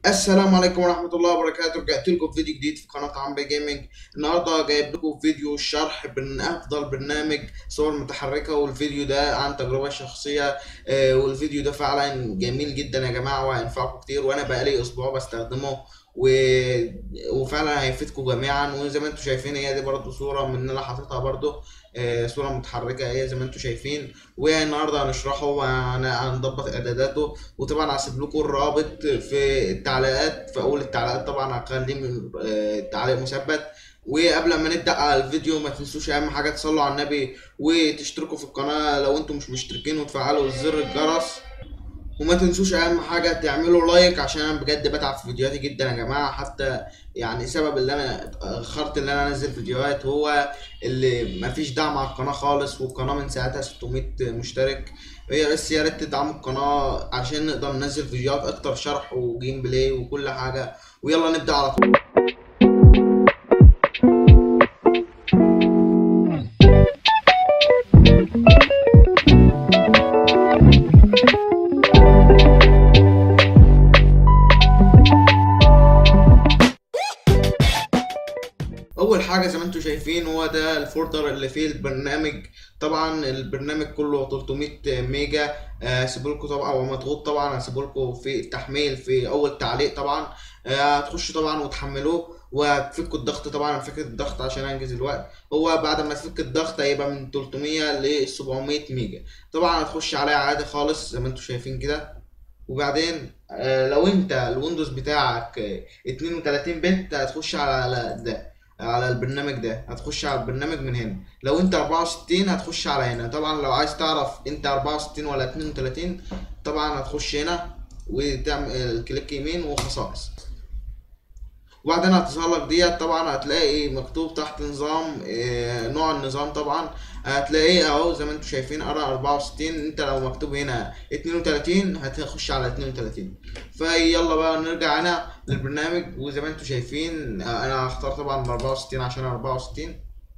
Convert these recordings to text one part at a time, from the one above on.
السلام عليكم ورحمة الله وبركاته رجعت لكم فيديو جديد في قناة عمرو جيمنج النهاردة جايب لكم فيديو شرح من أفضل برنامج صور متحركة والفيديو ده عن تجربة شخصية آه، والفيديو ده فعلا جميل جدا يا جماعة وهينفعكم كتير وأنا بقالي أسبوع بستخدمه و... وفعلا هيفيدكم جميعا وزي ما انتم شايفين هي دي برضو صورة من اللي انا حاططها برضو آه، صورة متحركة هي زي ما انتم شايفين والنهارده هنشرحه وهنضبط اعداداته وطبعا هسيب لكم الرابط في التعليقات في اول التعليقات طبعا هخليه من- آه، تعليق مثبت وقبل ما نبدا على الفيديو ما تنسوش اهم حاجه تصلوا على النبي وتشتركوا في القناه لو انتم مش مشتركين وتفعلوا زر الجرس وما تنسوش اهم حاجه تعملوا لايك عشان انا بجد بتعب في فيديوهاتي جدا يا جماعه حتى يعني سبب اللي انا اخرت ان انا انزل فيديوهات هو اللي مفيش دعم على القناه خالص والقناه من ساعتها 600 مشترك هي بس يا ريت تدعموا القناه عشان نقدر ننزل فيديوهات اكتر شرح وجيم بلاي وكل حاجه ويلا نبدا على طول اول حاجه زي ما انتم شايفين هو ده الفولدر اللي فيه البرنامج طبعا البرنامج كله 300 ميجا هسيبه لكم طبعا هو مضغوط طبعا هسيبه لكم في التحميل في اول تعليق طبعا آه، هتخشوا طبعا وتحملوه وهتفكوا الضغط طبعا فكرة الضغط عشان انجز الوقت هو بعد ما تفك الضغط هيبقى من 300 ل 700 ميجا طبعا هتخش عليها عادي خالص زي ما انتم شايفين كده وبعدين آه، لو انت الويندوز بتاعك آه، 32 بت هتخش على على ده على البرنامج ده هتخش على البرنامج من هنا لو انت 64 هتخش على هنا طبعا لو عايز تعرف انت 64 ولا 32 طبعا هتخش هنا وتعمل كليك يمين وخصائص وبعدين هتظهر لك ديت طبعا هتلاقي مكتوب تحت نظام اه نوع النظام طبعا هتلاقيه اهو زي ما انتم شايفين ارى 64 انت لو مكتوب هنا 32 هتخش على 32 فيلا بقى نرجع هنا للبرنامج وزي ما انتم شايفين اه انا هختار طبعا ال 64 عشان 64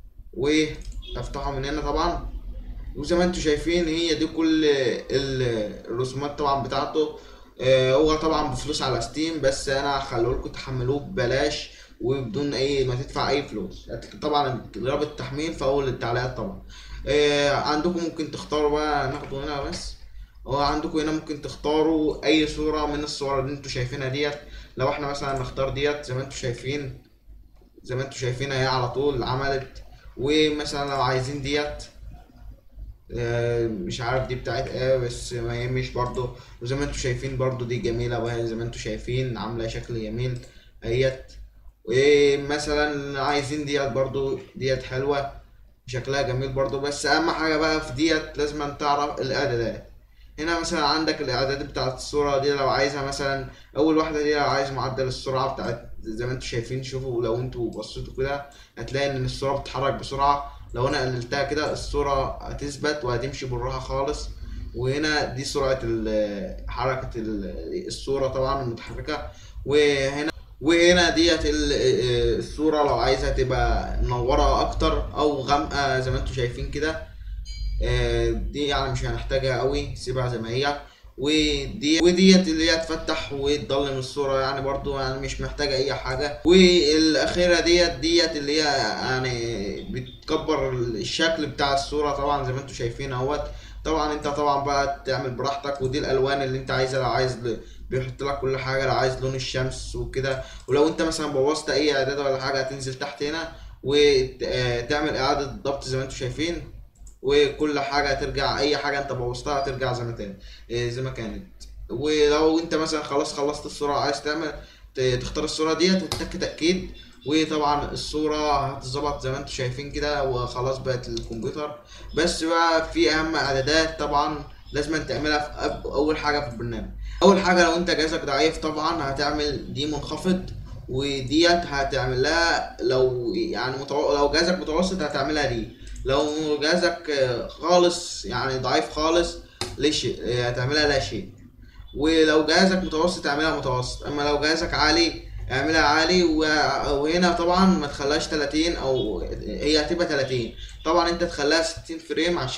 وافتحه من هنا طبعا وزي ما انتم شايفين هي دي كل ال- الرسومات طبعا بتاعته آه، هو طبعا بفلوس على ستيم بس انا هخليه لكم تحملوه ببلاش وبدون اي ما تدفع اي فلوس طبعا رابط التحميل في اول التعليقات طبعا آه، عندكم ممكن تختاروا بقى ناخده هنا بس هو عندكم هنا ممكن تختاروا اي صورة من الصور اللي انتوا شايفينها ديت لو احنا مثلا نختار ديت زي ما انتوا شايفين زي ما انتوا شايفين اهي على طول عملت ومثلا لو عايزين ديت آه، مش عارف دي بتاعت ايه بس ما يهمش برضو وزي ما انتوا شايفين برضو دي جميلة وهي زي ما انتوا شايفين عاملة شكل جميل اهيت ومثلا عايزين ديت برضو ديت حلوة شكلها جميل برضو بس اهم حاجة بقى في ديت لازم أن تعرف الاعدادات هنا مثلا عندك الاعدادات بتاعت الصورة دي لو عايزها مثلا اول واحدة دي لو عايز معدل السرعة بتاعت زي ما انتوا شايفين شوفوا لو انتوا بصيتوا كده هتلاقي ان الصورة بتتحرك بسرعة لو انا قللتها كده الصورة هتثبت وهتمشي بالراحة خالص وهنا دي سرعة ال- حركة ال- الصورة طبعا المتحركة وهنا وهنا ديت ال- الصورة لو عايزها تبقى منورة أكتر أو غامقة زي ما انتوا شايفين كده آه، دي يعني مش هنحتاجها قوي سيبها زي ما هي ودي وديت اللي هي تفتح وتضلم الصورة يعني برضو يعني مش محتاجة أي حاجة والأخيرة ديت ديت اللي هي يعني بتكبر الشكل بتاع الصورة طبعا زي ما انتوا شايفين اهوت طبعا انت طبعا بقى تعمل براحتك ودي الألوان اللي انت عايزها لو عايز ل- بيحط لك كل حاجة لو عايز لون الشمس وكده ولو انت مثلا بوظت أي إعداد ولا حاجة هتنزل تحت هنا وتعمل إعادة ضبط زي ما انتوا شايفين وكل حاجه هترجع اي حاجه انت بوظتها هترجع زي ما تاني إيه، زي ما كانت ولو انت مثلا خلاص خلصت الصوره عايز تعمل ت- تختار الصوره ديت وتتك تاكيد وطبعا الصوره هتظبط زي ما انتم شايفين كده وخلاص بقت الكمبيوتر بس بقى في اهم اعدادات طبعا لازم تعملها في أب- اول حاجه في البرنامج اول حاجه لو انت جهازك ضعيف طبعا هتعمل دي منخفض وديت هتعمل لها لو يعني متو... لو جهازك متوسط هتعملها دي لو جهازك آه، خالص يعني ضعيف خالص ليش آه، هتعملها لا شيء ولو جهازك متوسط اعملها متوسط اما لو جهازك عالي اعملها عالي و- وهنا طبعا ما تخليهاش 30 او هي هتبقى 30 طبعا انت تخليها 60 فريم عشان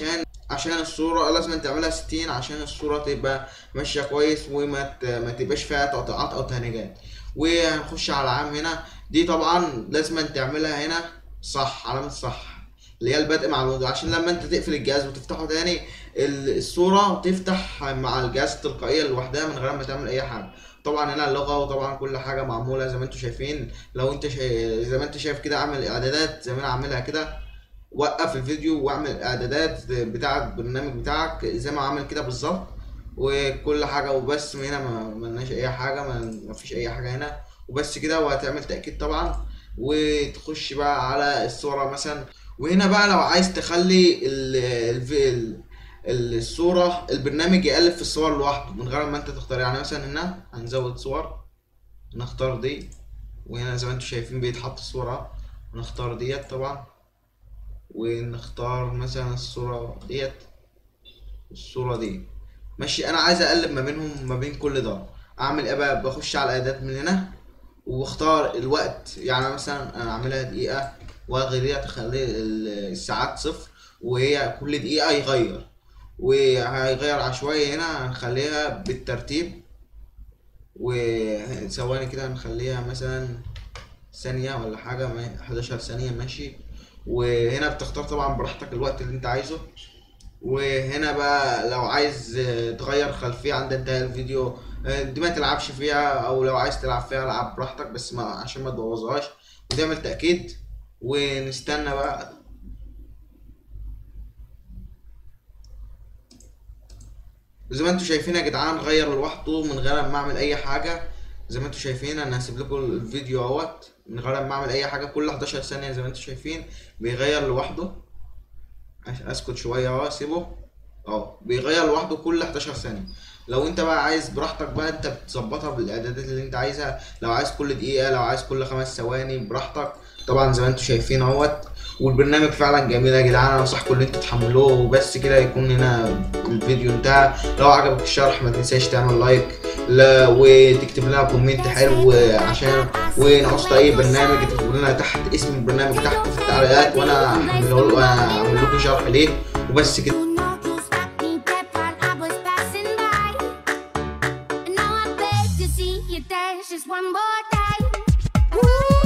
عشان الصورة لازم تعملها ستين عشان الصورة تبقى ماشية كويس وما ت- ما تبقاش فيها تقطيعات أو تهنيجات وهنخش على عام هنا دي طبعا لازم تعملها هنا صح علامة صح اللي هي البدء مع الوضوء عشان لما انت تقفل الجهاز وتفتحه تاني ال- الصورة تفتح مع الجهاز تلقائيا لوحدها من غير ما تعمل أي حاجة طبعا هنا اللغة وطبعا كل حاجة معمولة زي ما انتم شايفين لو انت شايف زي ما انت شايف كده اعمل اعدادات زي ما انا عاملها كده وقف الفيديو واعمل اعدادات بتاع البرنامج بتاعك زي ما عامل كده بالظبط وكل حاجه وبس هنا ما ملناش اي حاجه ما ما فيش اي حاجه هنا وبس كده وهتعمل تاكيد طبعا وتخش بقى على الصوره مثلا وهنا بقى لو عايز تخلي ال ال ال- الصوره البرنامج يقلب في الصور لوحده من غير ما انت تختار يعني مثلا هنا هنزود صور نختار دي وهنا زي ما انتم شايفين بيتحط الصوره نختار ديت طبعا ونختار مثلا الصورة ديت الصورة دي ماشي انا عايز اقلب ما بينهم ما بين كل ده اعمل ايه بقى بخش على الاعدادات من هنا واختار الوقت يعني مثلا انا اعملها دقيقة والغي ديت اخلي ال- الساعات صفر وهي كل دقيقة يغير وهيغير عشوائي هنا هنخليها بالترتيب وثواني كده هنخليها مثلا ثانية ولا حاجة ما- 11 ثانية ماشي وهنا بتختار طبعا براحتك الوقت اللي انت عايزه وهنا بقى لو عايز آه، تغير خلفية عند انتهاء الفيديو آه، دي ما تلعبش فيها او لو عايز تلعب فيها العب براحتك بس ما عشان ما تبوظهاش وتعمل تأكيد ونستنى بقى زي ما انتوا شايفين يا جدعان غير لوحده من غير ما اعمل اي حاجه زي ما انتوا شايفين انا هسيب لكم الفيديو اهوت من غير ما اعمل اي حاجه كل 11 ثانيه زي ما انتوا شايفين بيغير لوحده أش- اسكت شويه اهو اسيبه اه بيغير لوحده كل 11 ثانيه لو انت بقى عايز براحتك بقى انت بتظبطها بالاعدادات اللي انت عايزها لو عايز كل دقيقه لو عايز كل خمس ثواني براحتك طبعا زي ما انتوا شايفين اهوت والبرنامج فعلا جميل يا جدعان انا انصحكم ان انتوا تحملوه وبس كده يكون هنا الفيديو انتهى لو عجبك الشرح ما تنساش تعمل لايك لا وتكتب لنا كومنت حلو عشان ونعوز اي برنامج تكتب لنا تحت اسم البرنامج تحت في التعليقات وانا هعمله وانا هعمل لكم شرح ليه وبس كده You know you stopped me dead while I was passing by. And now I beg to see you dance just one more time. Ooh.